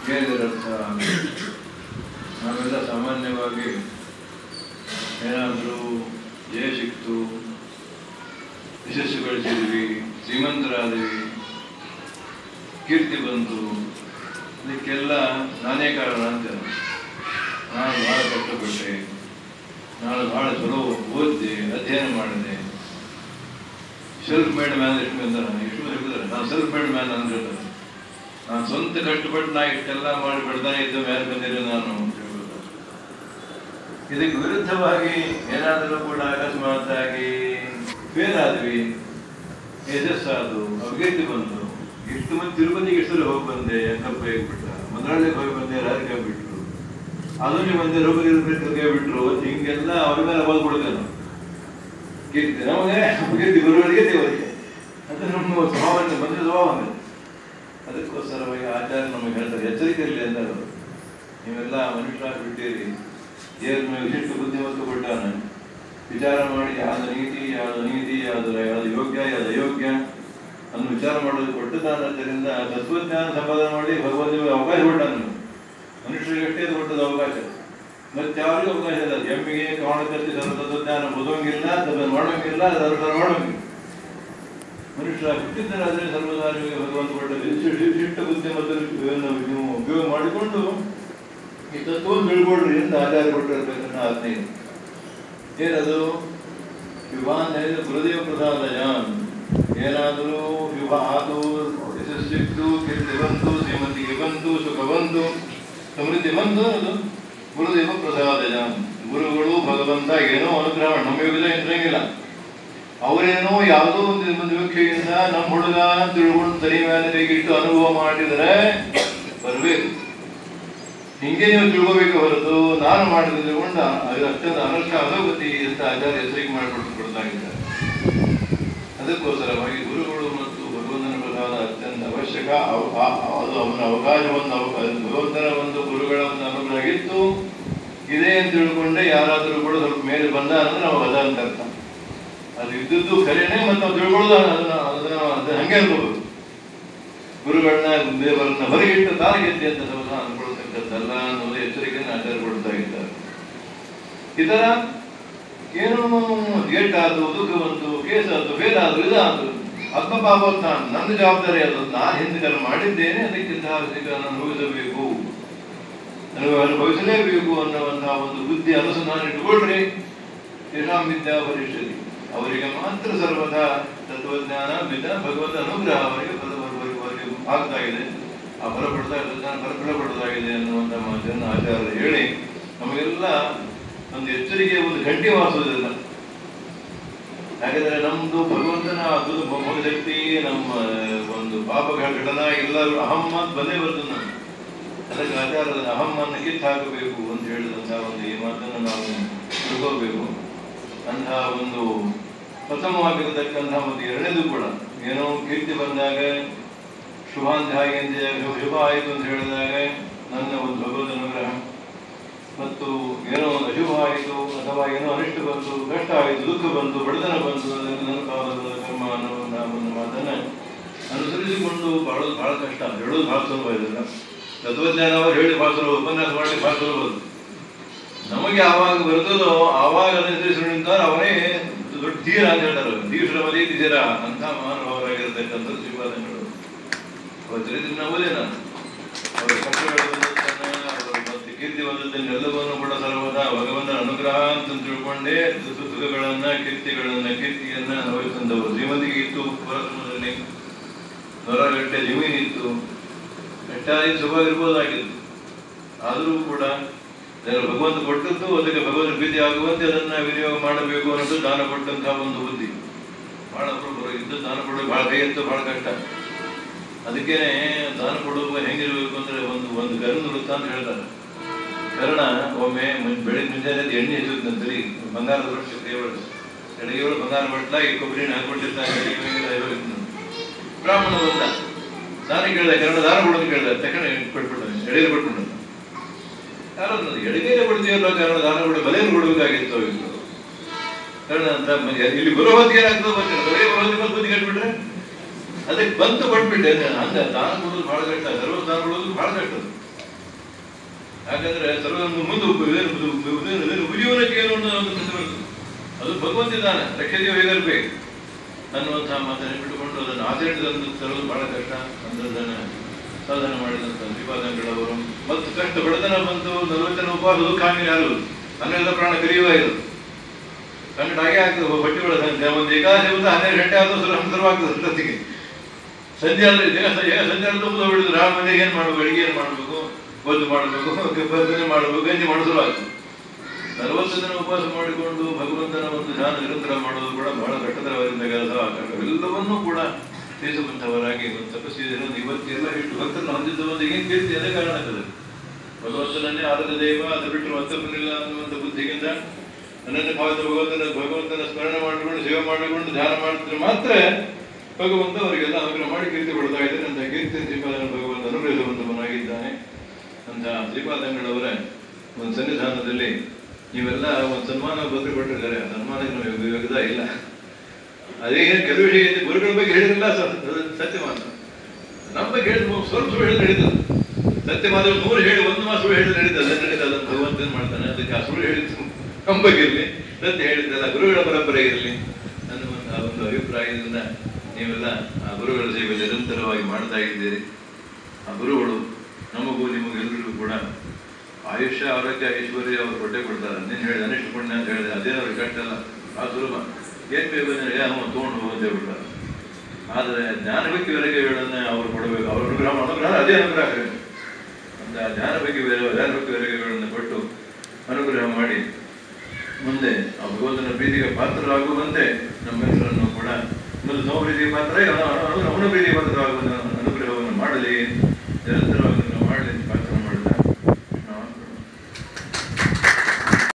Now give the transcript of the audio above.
ಏನರ್ಥ ನಾವೆಲ್ಲ ಸಾಮಾನ್ಯವಾಗಿ ಏನಾದರೂ ಜಯ ಸಿಕ್ತು ಯಶಸ್ಸು ಗಳಿಸಿದ್ವಿ ಶ್ರೀಮಂತರಾದ್ವಿ ಕೀರ್ತಿ ಬಂತು ಇದಕ್ಕೆಲ್ಲ ನಾನೇ ಕಾರಣ ಅಂತ ನಾನು ಬಹಳ ಕಷ್ಟಪಟ್ಟೆ ನಾನು ಬಹಳ ಚಲೋ ಓದಿದೆ ಅಧ್ಯಯನ ಮಾಡಿದೆ ಸೆಲ್ಫ್ ಮೇಡ್ ಮ್ಯಾನ್ ಎಷ್ಟು ಅಂತಾರೆ ಎಷ್ಟು ಮಂದಿ ಹೇಳ್ತಾರೆ ನಾನು ಸೆಲ್ಫ್ ಮೇಡ್ ಮ್ಯಾನ್ ಅಂತ ಹೇಳ್ತಾರೆ ನಾನು ಸ್ವಂತ ಕಷ್ಟಪಟ್ಟು ನಾ ಇಷ್ಟೆಲ್ಲ ಮಾಡಿ ಬೆಳ್ದಾನೆ ಇದ್ದ ಮೇಲೆ ಬಂದಿರೋ ನಾನು ಅಂತ ಹೇಳ್ಬೋದು. ಇದಕ್ಕೆ ವಿರುದ್ಧವಾಗಿ ಏನಾದರೂ ಕೂಡ ಅಕಸ್ಮಾತ್ ಆಗಿ ಫೇಲ್ ಆದ್ವಿ ಯಶಸ್ಸಾದು ಅಭಿವೃದ್ಧಿ ಬಂತು ಎಷ್ಟು ಮಂದಿ ತಿರುಪತಿಗೆ ಎಷ್ಟು ಹೋಗಿ ಬಂದೆ ಕಪ್ಪ ಬಿಟ್ಟ ಮಂತ್ರಾಲಯಕ್ಕೆ ಹೋಗಿ ಬಂದೆ ರಾಜಕೀಯ ಬಿಟ್ರು ಅದು ನೀವು ಒಂದೇ ರೋಗ ಕೈ ಬಿಟ್ರು ಹಿಂಗೆಲ್ಲ ಅವ್ರ ಮೇಲೆ ಅವಾಗ ಕೊಡ್ತೇವೆ ನಾವು ಕೀರ್ತಿ ನಮಗೆ ಕೀರ್ತಿ ಗುರುಗಳಿಗೆ ದೇವರಿಗೆ ಅದು ನಮ್ಮ ಸ್ವಭಾವನೆ ಬಂದ ಸ್ವಭಾವನೆ ಅದಕ್ಕೋಸ್ಕರವಾಗಿ ಆಚಾರ್ಯ ನಮಗೆ ಹೇಳ್ತಾರೆ ಎಚ್ಚರಿಕೆ ಇರಲಿ ಅಂತಾರೆ ಅವರು. ನೀವೆಲ್ಲ ಮನುಷ್ಯರಾಗಿ ಬಿಟ್ಟಿರಿ ದೇವ್ರ ಮೇಲೆ ವಿಶಿಷ್ಟ ಬುದ್ಧಿಮತ್ತು ಕೊಟ್ಟಾನೆ ವಿಚಾರ ಮಾಡಿ ಯಾವ್ದು ನೀತಿ ಯಾವ್ದು ನೀತಿ ಯಾವ್ದು ಯಾವ್ದು ಯೋಗ್ಯ ಯಾವ್ದು ಅಯೋಗ್ಯ ಅನ್ನು ವಿಚಾರ ಮಾಡೋದು ಕೊಟ್ಟಿದ್ದಾನದ್ದರಿಂದ ತತ್ವಜ್ಞಾನ ಸಂಪಾದನೆ ಮಾಡಿ ಭಗವಂತನಿಗೆ ಅವಕಾಶ ಕೊಟ್ಟಾನು ಮನುಷ್ಯರಿಗಷ್ಟೇ ಅದು ಕೊಟ್ಟದ ಅವಕಾಶ ಮತ್ತೆ ಯಾರಿಗೂ ಅವಕಾಶ ಇಲ್ಲ ಎಮ್ಮಿಗೆ ಕಾರಣಕರ್ತಿ ಸರ್ವ ತತ್ವಜ್ಞಾನ ಓದೋಂಗಿಲ್ಲ ಅದನ್ನು ಮಾಡೋಂಗಿಲ್ಲ ಅದನ್ನು ಮಾಡೋಂಗಿಲ್ಲ ಮನುಷ್ಯ ಹುಟ್ಟಿದ್ದರಾದ್ರೆ ಸರ್ವಸಾರಿಗೆ ಭಗವಂತ ಕೊಟ್ಟ ವಿಶಿಷ್ಟ ವಿಶಿಷ್ಟ ಬುದ್ಧಿಮತ್ತನ್ನು ನೀವು ಉಪಯೋಗ ಮಾಡಿಕೊಂಡು ಈ ತತ್ವವನ್ನು ತಿಳ್ಕೊಳ್ರಿ ಅಂತ ಆಚಾರ ಕೊಟ್ಟಿರ್ಬೇಕನ್ನೋ ಆಜ್ಞೆ ಇದೆ ಏನದು ವಿವಾಹ ಗುರುದೇವ ಪ್ರಸಾದ ಜಾನ್ ಏನಾದರೂ ವಿವಾಹ ಆದು ಯಶಸ್ಸಿತ್ತು ಕೀರ್ತಿ ಬಂತು ಶ್ರೀಮಂತಿಗೆ ಬಂತು ಸುಖ ಬಂತು ಸಮೃದ್ಧಿ ಬಂತು ಅದು ಗುರುದೇವ ಪ್ರಸಾದ ಜಾನ್ ಗುರುಗಳು ಭಗವಂತ ಏನೋ ಅನುಗ್ರಹ ನಮ್ಮ ಯೋಗದ ಇದ್ರಂಗಿಲ್ಲ ಅವರೇನೋ ಯಾವುದೋ ಒಂದು ಒಂದು ವೀಕ್ಷೆಯಿಂದ ನಮ್ಮ ಹುಡುಗ ಅಂತ ತಿಳ್ಕೊಂಡು ತಲೆ ಮೇಲೆ ಕೈಗಿಟ್ಟು ಅನುಭವ ಮಾಡಿದರೆ ಬರಬೇಕು ಹಿಂಗೆ ನೀವು ತಿಳ್ಕೋಬೇಕು ಹೊರತು ನಾನು ಮಾಡಿದ ತಿಳ್ಕೊಂಡ ಅದು ಅತ್ಯಂತ ಅನರ್ಥ ಅನುಭೂತಿ ಅಂತ ಆಚಾರ್ಯ ಹೆಸರಿಗೆ ಮಾಡಿಕೊಟ್ಟು ಕೊಡ್ತಾ ಇದ್ದಾರೆ ಅದಕ್ಕೋಸ್ಕರವಾಗಿ ಗುರುಗಳು ಮತ್ತು ಭಗವಂತನ ಪ್ರಸಾದ ಅತ್ಯಂತ ಅವಶ್ಯಕ ಅವ- ಆ- ಅದು ಅವನ ಅವಕಾಶವನ್ನು ಅವಕ- ಭಗವಂತನ ಒಂದು ಗುರುಗಳ ಒಂದು ಅನುಗ್ರಹ ಇತ್ತು ಇದೆ ಅಂತ ತಿಳ್ಕೊಂಡೆ ಯಾರಾದರೂ ಕೂಡ ಸ್ವಲ್ಪ ಮೇಲೆ ಬಂದ ಅಂದ್ರೆ ನಾವು ಅದ ಅಂತ ಅರ್ಥ ಅದು ಇದ್ದದ್ದು ಖರೇನೆ ಮತ್ತು ನಾವು ತಿಳ್ಕೊಳ್ಳೋದು ಅದನ್ನ ಅದನ್ನ ಅದು ಹಂಗೆ ಅನ್ಕೋಬೇಕು ಗುರುಗಳನ್ನ ದೇವರನ್ನ ಹೊರಗಿಟ್ಟು ತಾರಗೆದ್ದೆ ಅಂತ ಸ್ವಲ್ಪ ಅನ್ಕೊಳ್ತಕ್ಕಂಥದ್ದಲ್ಲ ಅನ್ನೋದು ಎಚ್ಚರಿಕೆಯನ್ನು ಆಚಾರ್ಯ ಕೊಡ್ತಾ ಇದ್ದಾರೆ ಇದರ ಏನೋ ಏಟ್ ಆತು ದುಃಖ ಬಂತು ಕೇಸ್ ಆತು ಫೇಲ್ ಆತು ಇದಾತು ಆತ್ಮ ಪಾಪ ನಾನು ನನ್ನ ಜವಾಬ್ದಾರಿ ಅದು ನಾನು ಹಿಂದೆ ಕರ್ಮ ಮಾಡಿದ್ದೇನೆ ಅದಕ್ಕಿಂತ ನಾನು ಅನುಭವಿಸಬೇಕು ನನಗೆ ಅನುಭವಿಸಲೇಬೇಕು ಅನ್ನುವಂತಹ ಒಂದು ಬುದ್ಧಿ ಅನುಸಂಧಾನ ಇಟ್ಕೊಳ್ರಿ ಯಶಾಂ ವಿದ್ಯಾ ಪರಿಷದಿ ಅವರಿಗೆ ಮಾತ್ರ ಸರ್ವದಾ ತತ್ವಜ್ಞಾನ ವಿದ್ಯಾ ಭಗವಂತ ಅನುಗ್ರಹ ಅವರಿಗೆ ಫಲ ಅವರಿಗೆ- ಅವರಿಗೆ ಆಗ್ತಾ ಇದೆ ಆ ಫಲ ಪಡ್ತಾ ಇರ್ತದೆ ಫಲ ಫಲ ಪಡ್ತಾಗಿದೆ ಅನ್ನುವಂಥ ಮಾತನ್ನು ಆಚಾರ್ಯರು ಹೇಳಿ ನಮಗೆಲ್ಲ ಒಂದು ಎಚ್ಚರಿಕೆ ಒಂದು ಗಂಟೆ ವಾಸೋದಿಲ್ಲ ಯಾಕಂದ್ರೆ ನಮ್ದು ಭಗವಂತನ ಅದು ಶಕ್ತಿ ನಮ್ಮ ಒಂದು ಪಾಪಗಳ ಘಟನಾ ಎಲ್ಲರೂ ಅಹಮ್ಮತ್ ಬಂದೇ ಬರ್ತದೆ ನಮ್ಗೆ ಅದಕ್ಕೆ ಆಚಾರದ ಅಹಮ್ಮನ್ನು ಕಿತ್ತು ಹಾಕಬೇಕು ಅಂತ ಹೇಳಿದಂತಹ ಒಂದು ಈ ಮಾತನ್ನು ನಾವು ತಿಳ್ಕೋಬೇಕು ಅಂತಹ ಒಂದು ಪ್ರಥಮವಾಗಿರತಕ್ಕಂತಹ ಒಂದು ಎರಡನೇದು ಕೂಡ ಏನೋ ಕೀರ್ತಿ ಬಂದಾಗ ಶುಭಾಂಧ್ಯಾಯ ಶುಭ ಆಯಿತು ಅಂತ ಹೇಳಿದಾಗ ನನ್ನ ಒಂದು ಭಗವದ್ ಅನುಗ್ರಹ ಮತ್ತು ಏನೋ ಅಶುಭ ಆಯಿತು ಅಥವಾ ಏನೋ ಅನಿಷ್ಟ ಬಂತು ಕಷ್ಟ ಆಯಿತು ದುಃಖ ಬಂತು ಬಡತನ ಬಂತು ಅದನ್ನು ನನ್ನ ಪಾಪದ ಕರ್ಮ ಅನ್ನೋ ಒಂದು ಮಾತನ್ನ ಅನುಸರಿಸಿಕೊಂಡು ಬಾಳೋದು ಬಹಳ ಕಷ್ಟ ಹೇಳೋದು ಬಹಳ ಸುಲಭ ಇದಲ್ಲ ತತ್ವಜ್ಞಾನ ಅವರು ಹೇಳಿ ಬಹಳ ಸುಲಭ ಉಪನ್ಯಾಸ ಮಾಡಿ ಬಹಳ ಸುಲಭ ಅದು. ನಮಗೆ ಯಾವಾಗ ಬರ್ತದೋ ಆವಾಗ ಅದನ್ನು ನಿಂತಾರ ಅವನೇ ದೊಡ್ಡ ಧೀರ ಅಂತ ಹೇಳ್ತಾರೆ ಧೀಶ್ರಮದಿ ಧೀರ ಅಂತ ಮಹಾನುಭಾವರಾಗಿರ್ತಕ್ಕಂಥ ಶ್ರೀಪಾದಂಗಳು ಅವರ ಚರಿತ್ರೆ ನಮ್ಮದೇ ನಾನು ಅವರ ಕಷ್ಟಗಳು ಬಂದದ್ದನ್ನ, ಅವರ ಮತ್ತೆ ಕೀರ್ತಿ ಬಂದದ್ದನ್ನ ಎಲ್ಲವನ್ನೂ ಕೂಡ ಸರ್ವದಾ ಭಗವಂತನ ಅನುಗ್ರಹ ಅಂತ ತಿಳ್ಕೊಂಡೇ ಸುಖ ಸುಖಗಳನ್ನ ಕೀರ್ತಿಗಳನ್ನ ಕೀರ್ತಿಯನ್ನ ಅನುಭವಿಸಿದವರು ಶ್ರೀಮಂತಿಗೆ ಇತ್ತು ಪುರಾತನದಲ್ಲಿ ನೂರಾಗಟ್ಟೆ ಜಮೀನಿತ್ತು ಎಷ್ಟಾಗಿ ಸುಖ ಇರ್ಬೋದಾಗಿತ್ತು ಆದರೂ ಕೂಡ ಅದನ್ನು ಭಗವಂತ ಕೊಟ್ಟದ್ದು ಅದಕ್ಕೆ ಭಗವಂತ ಪ್ರೀತಿ ಆಗುವಂತೆ ಅದನ್ನ ವಿನಿಯೋಗ ಮಾಡಬೇಕು ಅನ್ನೋದು ದಾನ ಕೊಟ್ಟಂತಹ ಒಂದು ಬುದ್ಧಿ ಬಹಳ ಅಪರೂಪ ಇದ್ದು ದಾನ ಕೊಡೋದು ಬಹಳ ಕೈ ಎತ್ತು ಬಹಳ ಕಷ್ಟ ಅದಕ್ಕೇನೆ ದಾನ ಕೊಡುವಾಗ ಹೆಂಗಿರ್ಬೇಕು ಅಂದ್ರೆ ಒಂದು ಒಂದು ಕರುಣ ವೃತ್ತ ಅಂತ ಹೇಳ್ತಾರೆ ಕರ್ಣ ಒಮ್ಮೆ ಮುಂ- ಬೆಳಿಗ್ಗೆ ಮುಂಜಾನೆ ಎದ್ದು ಎಣ್ಣೆ ಹಚ್ಚುತ್ತಂತರಿ ಬಂಗಾರದ ವೃಕ್ಷ ದೇವರು ಎಡಗೆಗಳು ಬಂಗಾರ ಬಟ್ಲ ಈ ಕೊಬ್ಬರಿ ಹಾಕೊಂಡಿರ್ತಾರೆ ಎಡಗೆ ಮೇಲೆ ಐವತ್ತು. ಬ್ರಾಹ್ಮಣ ಬಂದ ದಾನ ಕೇಳಿದ ಕರ್ಣ ದಾನ ಕೊಡೋದು ಕೇಳಿದ ತಕ್ಷಣ ಕೊಟ್ಬಿಟ್ಟ ಎಡೆಗೆ ಕೊಟ್ಬಿಟ್ಟ ಯಾರು ಅನ್ನೋದು ಎಡಗೈಲೆ ಕೊಡ್ತೀವಲ್ಲ ಕಾರಣ ದಾನ ಕೊಡ ಬಲೆಯನ್ನು ಕೊಡಬೇಕಾಗಿತ್ತು ಇತ್ತು ಕಾರಣ ಅಂತ ಮ- ಇಲ್ಲಿ ಬರೋ ಹೊತ್ತಿಗೆ ಏನಾಗ್ತದೆ ಗೊತ್ತಿಲ್ಲ ಬರೇ ಬರೋ ಹೊತ್ತಿಗೆ ಬಂದು ಬುದ್ಧಿ ಕಟ್ಬಿಟ್ರೆ ಅದಕ್ಕೆ ಬಂತು ಕೊಟ್ಬಿಟ್ಟೆ ಅಂದ ದಾನ ಕೊಡೋದು ಬಹಳ ಕಷ್ಟ ಸರ್ವ ದಾನ ಕೊಡೋದು ಬಹಳ ಕಷ್ಟ ಅದು. ಯಾಕಂದ್ರೆ ಸರ್ವೊಂದು ಮುಂದೆ ಉಪಜೀವನಕ್ಕೆ ಏನು ಅನ್ನೋ ಒಂದು ಪ್ರತಿಬಂಧ ಅದು ಭಗವಂತಿದ್ದಾನೆ ರಕ್ಷತೆಯು ಹೇಗಿರ್ಬೇಕು ಅನ್ನುವಂತಹ ಮಾತನ್ನು ಬಿಟ್ಟುಕೊಂಡು ಅದನ್ನು ಆಚರಣೆದಂದು ತರಲು ಬಹಳ ಕಷ್ಟ ಅಂದ್ರೆ ಅದನ್ನು ಸಾಧನೆ ಮಾಡಿದಂಥ ಶ್ರೀಪಾದಂಗಳವರು ಮತ್ತು ಕಷ್ಟ ಬಡತನ ಬಂತು ನಲವತ್ತನ ಉಪವಾಸ ದುಃಖಾಂಗಿ ಯಾರು ಹನ್ನೆರಡು ಪ್ರಾಣ ಕಲಿಯುವ ಇದು ಕನ್ನಡ ಹಾಗೆ ಆಗ್ತದೆ ಬಟ್ಟೆಗಳ ಸಂಖ್ಯೆ ಒಂದು ಏಕಾದಶಿ ಒಂದು ಹನ್ನೆರಡು ಗಂಟೆ ಆದರೂ ಸ್ವಲ್ಪ ಅಂತರವಾಗ್ತದೆ ಅಷ್ಟೊತ್ತಿಗೆ ಸಂಜೆ ಆದರೆ ದೇಹ ದೇಹ ಸಂಜೆ ಆದ್ರೆ ತುಂಬ ಬಿಡುದು ರಾಮ ಮನೆಗೆ ಏನು ಮಾಡಬೇಕು ಅಡಿಗೆ ಏನು ಮಾಡಬೇಕು ಗೊತ್ತು ಮಾಡಬೇಕು ಭಜನೆ ಮಾಡಬೇಕು ಗಂಜಿ ಮಾಡಿದ್ರು ಆಗ್ತದೆ ನಲವತ್ತು ದಿನ ಉಪವಾಸ ಮಾಡಿಕೊಂಡು ಭಗವಂತನ ಒಂದು ಧ್ಯಾನ ನಿರಂತರ ಮಾಡೋದು ಕೂಡ ಬಹಳ ಕಟ್ಟದರವಾದ ಕೆಲಸ ಎಲ್ಲವನ್ನೂ ಕೂಡ ತಿಳಿಸುವಂಥವರಾಗಿ ಒಂದು ತಪಸ್ಸಿದ ಇವತ್ತೆಲ್ಲ ಇಷ್ಟು ಭಕ್ತರನ್ನು ಹೊಂದಿದ್ದ ಒಂದು ಏನು ಕೀರ್ತಿ ಅದೇ ಕಾರಣ ಆಗ್ತದೆ ಭಗವಂತನನ್ನೇ ಆರದ ದೈವ ಅದು ಬಿಟ್ಟು ಮತ್ತೊಬ್ಬನಿಲ್ಲ ಅನ್ನುವಂಥ ಬುದ್ಧಿಗಿಂತ ನನ್ನನ್ನು ಭಾವಿತ ಭಗವಂತನ ಭಗವಂತನ ಸ್ಮರಣೆ ಮಾಡಿಕೊಂಡು ಸೇವೆ ಮಾಡಿಕೊಂಡು ಧ್ಯಾನ ಮಾಡಿದ್ರೆ ಮಾತ್ರ ಭಗವಂತ ಅವರಿಗೆಲ್ಲ ಅನುಗ್ರಹ ಮಾಡಿ ಕೀರ್ತಿ ಕೊಡ್ತಾ ಇದ್ದಾನೆ ಅಂತ ಕೀರ್ತಿ ಶ್ರೀಪಾದನ ಭಗವಂತ ಅನುಗ್ರಹಿಸುವಂತವನಾಗಿದ್ದಾನೆ ಅಂತ ಶ್ರೀಪಾದಂಗಳವರ ಒಂದು ಸನ್ನಿಧಾನದಲ್ಲಿ ನೀವೆಲ್ಲ ಒಂದು ಸನ್ಮಾನ ಬದಲು ಕೊಟ್ಟಿದ್ದಾರೆ ಆ ಸನ್ಮಾನಕ್ಕೆ ನಾವು ಯೋಗ್ಯದ ಇಲ್ಲ ಅದೇ ಕೆಲವು ವಿಷಯ ಇದೆ ಗುರುಗಳ ಬಗ್ಗೆ ಹೇಳಿದ್ರಲ್ಲ ಸ- ಅದು ಸತ್ಯ ಮಾತು ನಮ್ಮ ಬಗ್ಗೆ ಹೇಳಿದ ಸ್ವಲ್ಪ ಸುಳ್ಳು ಹೇಳಿದ್ರೆ ನಡೀತದೆ ಸತ್ಯ ಮಾತು ನೂರು ಹೇಳಿ ಒಂದು ಮಾಸ ಸುಳ್ಳು ಹೇಳಿದ್ರೆ ನಡೀತದೆ ನಡೀತದೆ ಅದನ್ನು ಭಗವಂತ ಏನ್ ಮಾಡ್ತಾನೆ ಅದಕ್ಕೆ ಆ ಸುಳ್ಳು ಹೇಳಿದ್ದು ನಮ್ಮ ಬಗ್ಗೆ ಇರಲಿ ಸತ್ಯ ಹೇಳಿದ್ದಲ್ಲ ಗುರುಗಳ ಪರಂಪರೆ ಇರಲಿ ಅನ್ನುವಂಥ ಒಂದು ಅಭಿಪ್ರಾಯದಿಂದ ನೀವೆಲ್ಲ ಆ ಗುರುಗಳ ಸೇವೆ ನಿರಂತರವಾಗಿ ಮಾಡ್ತಾ ಇದ್ದೀರಿ ಆ ಗುರುಗಳು ನಮಗೂ ನಿಮಗೂ ಎಲ್ಲರಿಗೂ ಕೂಡ ಆಯುಷ್ಯ ಆರೋಗ್ಯ ಐಶ್ವರ್ಯ ಅವರು ಕೊಟ್ಟೆ ಕೊಡ್ತಾರೆ ನೀನು ಹೇಳಿದ ಅನಿಷ್ಟ ಪುಣ್ಯ ಅಂತ ಹೇಳಿದೆ ಅದೇನು ಅವ್ರಿಗೆ ಕಷ್ಟ ಅಲ್ಲ ಆ ಸುಲಭ ಏನ್ ಬೇಕು ಅಂದ್ರೆ ಏ ಅವ್ನು ತೊಗೊಂಡು ಹೋಗು ಅಂತ ಹೇಳ್ಬಿಡ್ತಾರೆ ಆದರೆ ಜ್ಞಾನ ಬಗ್ಗೆ ವೆರಗೆಗಳನ್ನ ಅವರು ಕೊಡಬೇಕು ಅವರ ಅನುಗ್ರಹ ಅನುಗ್ರಹ ಅದೇ ಅನುಗ್ರಹ ಅಂತ ಜ್ಞಾನ ಬಗ್ಗೆ ವೆರ- ಜ್ಞಾನ ಬಗ್ಗೆ ವೆರಗೆಗಳನ್ನು ಕೊಟ್ಟು ಅನುಗ್ರಹ ಮಾಡಿ ಮುಂದೆ ಆ ಭಗವಂತನ ಪ್ರೀತಿಗೆ ಪಾತ್ರರಾಗುವಂತೆ ನಮ್ಮೆಲ್ಲರನ್ನು ಕೂಡ ಮೊದಲು ನಾವು ಪ್ರೀತಿಗೆ ಪಾತ್ರ ಅವನ ಪ್ರೀತಿಗೆ ಪಾತ್ರರಾಗುವಂತೆ